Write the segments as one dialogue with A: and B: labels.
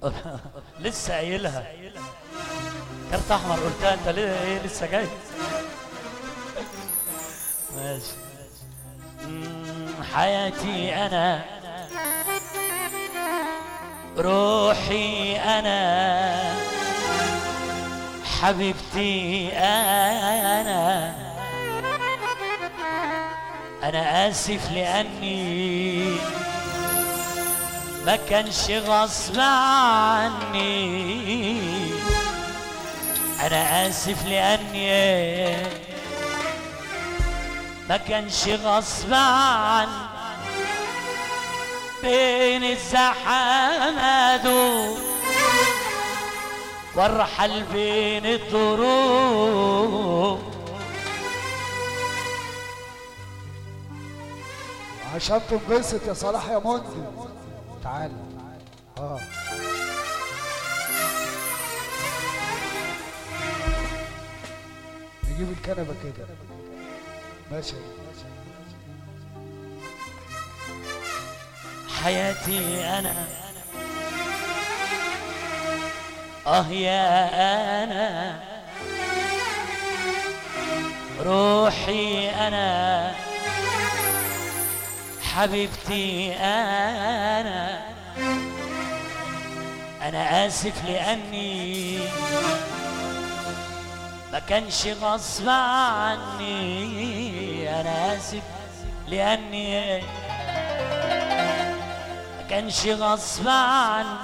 A: لسه قايلها كارت احمر قلتها انت ليه ايه لسه جاي ماشي مم، حياتي انا روحي انا حبيبتي انا انا اسف لاني ما كانش غصب عني انا اسف لاني ما كانش غصب عني بين الزحمات وارحل بين الدروب
B: عشان تنبسط يا صلاح يا مندي تعال اه نجيب الكنبه كده ماشي
A: حياتي انا اه يا انا روحي انا حبيبتي انا انا اسف لاني ما كانش غصب عني انا اسف لاني ما كانش غصب عني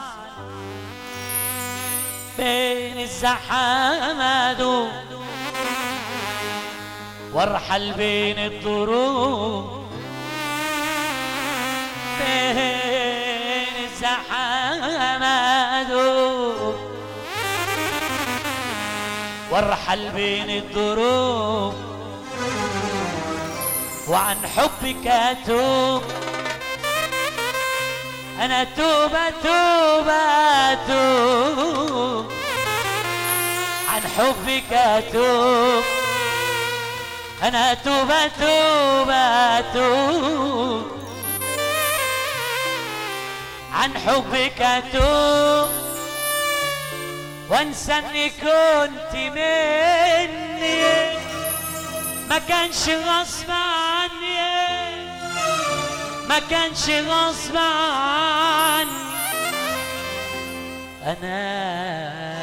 A: بين الزحمات وارحل بين الضروب بين الزحمات وارحل بين الضروب وعن حبك اتوب انا توب اتوب اتوب عن حبك اتوب انا اتوب اتوب اتوب عن حبك اتوب وانسى اني كنت مني ما كانش غصب عني ما كانش غصب عني انا